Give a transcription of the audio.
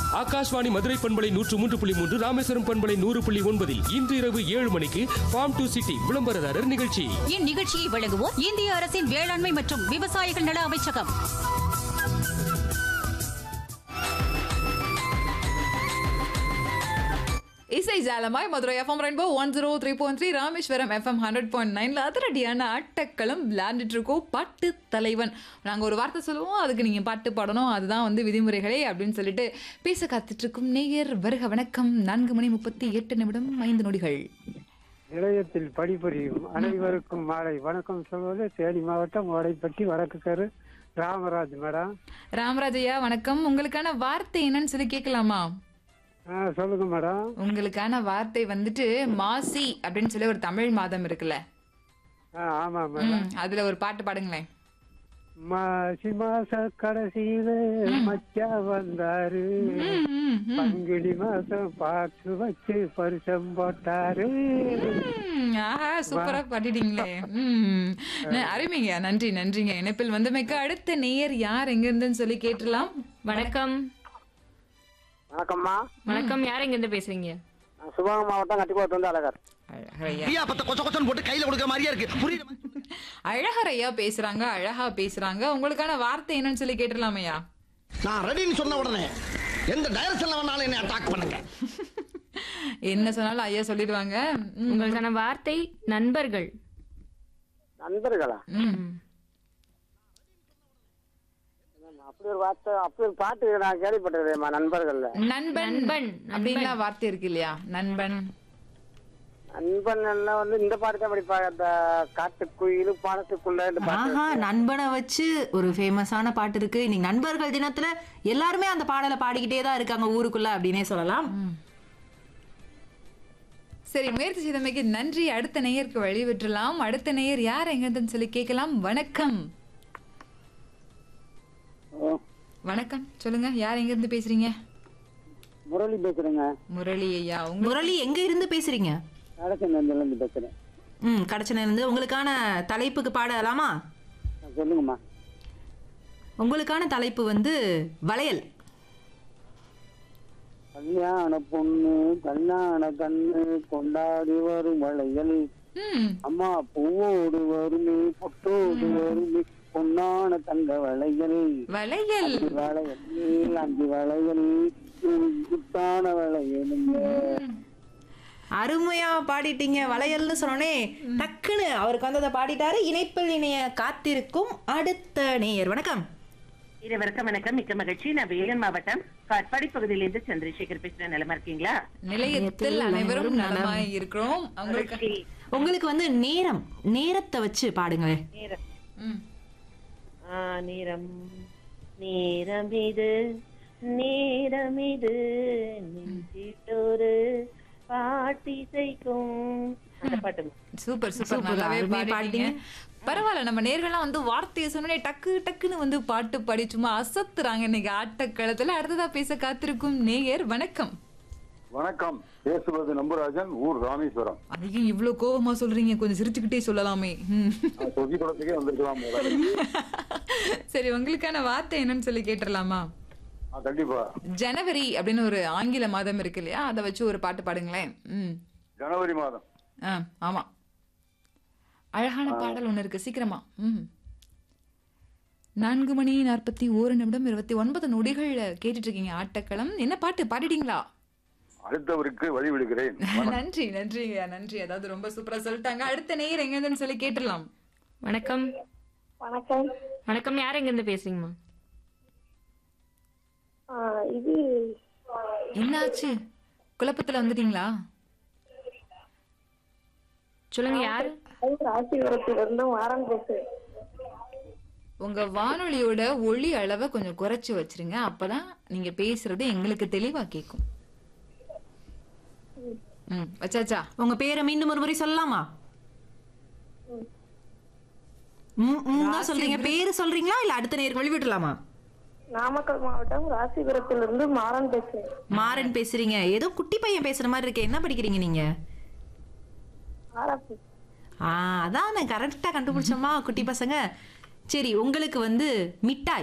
ஆகாஷ்வாணி மதுரை பண்பலை நூற்று மூன்று புள்ளி மூன்று ராமேஸ்வரம் பண்பலை நூறு புள்ளி ஒன்பதில் இன்று இரவு ஏழு மணிக்கு ஃபார்ம் டு சிட்டி விளம்பரதாரர் நிகழ்ச்சி இந்நிகழ்ச்சியை வழங்குவோர் இந்திய அரசின் வேளாண்மை மற்றும் விவசாயிகள் நல அமைச்சகம் இசை ஜாலமாய் Madurai FM rainbow one zero three point three Rameswaram FM hundred point நைன்ல அதிரடியான ஆட்டக்களம் விளையாண்டுட்டு இருக்கோம் பாட்டு தலைவன் நாங்கள் ஒரு வார்த்தை சொல்லுவோம் அதுக்கு நீங்கள் பாட்டு பாடணும் அதுதான் வந்து விதிமுறைகளே அப்படின்னு சொல்லிட்டு பேச காத்துட்டு இருக்கும் நேயர் வருக வணக்கம் நான்கு மணி முப்பத்தி எட்டு நிமிடம் ஐந்து நொடிகள் நிலையத்தில் பணிபுரியும் அனைவருக்கும் மாலை வணக்கம் சொல்வது தேனி மாவட்டம் ஓடைப்பட்டி வடக்கு தெரு ராமராஜ் மேடம் ராமராஜையா வணக்கம் உங்களுக்கான வார்த்தை என்னன்னு சொல்லி கேட்கலாமா ஆ சொல்லுங்க மேடம் உங்களுக்கான வார்த்தை வந்துட்டு மாசி அப்படின்னு சொல்லி ஒரு தமிழ் மாதம் இருக்குல்ல ஆ ஆமா மேடம் ம், அதுல ஒரு பாட்டு பாடுங்களேன் மாசி மாச கடைசியில மச்சா வந்தாரு ம், ம், ம். பங்குனி மாசம் பார்த்து வச்சு பரிசம் போட்டாரு ம், ஆஹா சூப்பரா பாடிட்டீங்களே ம் ந- அருமைங்க நன்றி நன்றிங்க இணைப்பில் வந்தமைக்கு அடுத்த நேயர் யார் எங்க இருந்துன்னு சொல்லி கேட்டுலாம் வணக்கம் வணக்கம்மா வணக்கம் யார் எங்க இருந்து பேசுறீங்க நான் சிவகங்கை மாவட்டம் கட்டிக்கோட்டு வந்து அழகர் அழகரையா ஐயா பத்த கொச்ச கொச்சன்னு போட்டு கையில கொடுக்குற மாதிரியா இருக்கு புரியுது அழகரையா பேசுறாங்க அழகா பேசுறாங்க உங்களுக்கான வார்த்தை என்னன்னு சொல்லி கேட்டுலாமையா நான் ரெடின்னு சொன்ன உடனே எந்த டைரக்ஷன்ல வேணாலும் என்ன அட்டாக் பண்ணுங்க என்ன சொன்னாலும் ஐயா சொல்லிடுவாங்க ம், உங்களுக்கான வார்த்தை நண்பர்கள் நண்பர்களா ம். அப்படி ஒரு வார்த்தை அப்படி ஒரு பாட்டு நான் கேள்விப்பட்டிருக்கேன்மா நண்பர்கள்ல நண்பன் நண்பன், அப்படின்லாம் வார்த்தை இருக்கு இல்லையா நண்பன் நண்பன் எல்லாம் வந்து இந்த பாட்டு தான் படிப்பாங்க அந்த காட்டுக்குயில் பாலத்துக்குள்ள இந்த பாட்டு ஆஹா நண்பனை வச்சு ஒரு ஃபேமஸான பாட்டு இருக்கு இன்னைக்கு நண்பர்கள் தினத்துல எல்லாருமே அந்த பாடலை பாடிக்கிட்டே தான் இருக்காங்க ஊருக்குள்ள அப்படின்னே சொல்லலாம் சரி முயற்சி செய்தமைக்கு நன்றி அடுத்த நேயருக்கு வழி விட்டுலாம் அடுத்த நேயர் யார் எங்க இருந்துன்னு சொல்லி கேட்கலாம் வணக்கம் வணக்கம் சொல்லுங்க யார் எங்க இருந்து பேசுறீங்க முரளி பேசுறேங்க முரளி ஐயா உங்க முரளி எங்க இருந்து பேசுறீங்க கடச்சநேந்தில இருந்து பேசுறேன் ம் கடச்சனை இருந்து உங்களுக்கான தலைப்புக்கு பாடலாமா சொல்லுங்கம்மா உங்களுக்கான தலைப்பு வந்து வளையல் கல்யாண பொண்ணு கல்யாண கண்ணு கொண்டாடி வரும் வளையல் ம் அம்மா பூவோடு வருமே பொட்டோடு வருமே பொன்னான தங்க வளையல் வளையல் வளையல் அஞ்சு வளையல் குத்தான வளையலுங்க அருமையா பாடிட்டீங்க வளையல்னு சொன்னோனே டக்குன்னு அவருக்கு வந்து அதை பாடிட்டாரு இணைப்பில் இணைய காத்திருக்கும் அடுத்த நேயர் வணக்கம் இருவருக்கும் வணக்கம் மிக்க மகிழ்ச்சி நான் வேலூர் மாவட்டம் காட்பாடி பகுதியிலிருந்து சந்திரசேகர் பேசுறேன் நிலமா இருக்கீங்களா நிலையத்தில் அனைவரும் நலமாய் இருக்கிறோம் உங்களுக்கு மகிழ்ச்சி. உங்களுக்கு வந்து நேரம் நேரத்தை வச்சு பாடுங்களேன் நேரம் ம். ஆ, நேரம் நேரம் இது நேரம் இது நெஞ்சிட்டொரு பாட்டிசைக்கும் அந்த பாட்டு சூப்பர் சூப்பர் சூப்பர், நல்லாவே அருமையா பாடிட்டீங்க பரவாயில்ல நம்ம நேர்கள்லாம் வந்து வார்த்தையை சொன்னோடனே டக்கு டக்குன்னு வந்து பாட்டு பாடி சும்மா அசத்துறாங்க இன்னைக்கு ஆட்டக்களத்துல அடுத்ததா பேச காத்திருக்கும் நேயர் வணக்கம் வணக்கம் பேசுவது நம்புராஜன் ஊர் ராமேஸ்வரம் அதையும் இவ்ளோ கோவமா சொல்றீங்க கொஞ்சம் சிரிச்சுக்கிட்டே சொல்லலாமே ம். நான் சொகி குளத்துக்கே வந்திருக்கலாம் போல. சரி உங்களுக்கான வார்த்தை என்னன்னு சொல்லி கேட்டுடலாமா ஆ, கண்டிப்பா ஜனவரி அப்படின்னு ஒரு ஆங்கில மாதம் இருக்கு இல்லையா அதை வச்சு ஒரு பாட்டு பாடுங்களேன் ம் ஜனவரி மாதம் ஆ ஆமா அழகான பாடல் ஒண்ணு இருக்கு சீக்கிரமா ம் நான்கு மணி நாற்பத்தி ஓரு நிமிடம் இருபத்தி ஒன்பது நொடிகள் கேட்டுட்டு இருக்கீங்க ஆட்டக்களம் என்ன பாட்டு பாடிட்டீங்களா அடுத்தவருக்கு வழி விடுகிறேன் நன்றி நன்றிங்க நன்றி அதாவது ரொம்ப சூப்பரா சொல்லிட்டாங்க அடுத்த நேயர் எங்கன்னு சொல்லி கேட்டுடலாம் வணக்கம் வணக்கம் வணக்கம் யார் எங்க இருந்து பேசுறீங்கம்மா ஆ, இது என்னாச்சு குழப்பத்துல வந்துட்டீங்களா சொல்லுங்க யாரு ராசிபுரத்திலிருந்து வாரம் பேசுறேன் உங்க வானொலியோட ஒளி அளவை கொஞ்சம் குறைச்சு வச்சிருங்க அப்பதான் நீங்க பேசுறது எங்களுக்கு தெளிவா கேட்கும் ம் வச்சாச்சா உங்க பேரை மீண்டும் ஒரு முறை சொல்லலாமா ம், ம் தான் சொல்றீங்க பேரு சொல்றீங்களா இல்ல அடுத்த நேருக்கு வழிவிட்டுலாமா நாமக்கல் மாவட்டம் ராசிபுரத்திலிருந்து மாறன் பேசுறேன் மாறன் பேசுறீங்க ஏதோ குட்டி பையன் பேசுற மாதிரி இருக்கு என்ன படிக்கிறீங்க நீங்க ஆராய்ச்சி ஆ அதான் கரெக்டா கண்டுபிடிச்சோமா குட்டி பசங்க சரி உங்களுக்கு வந்து மிட்டாய்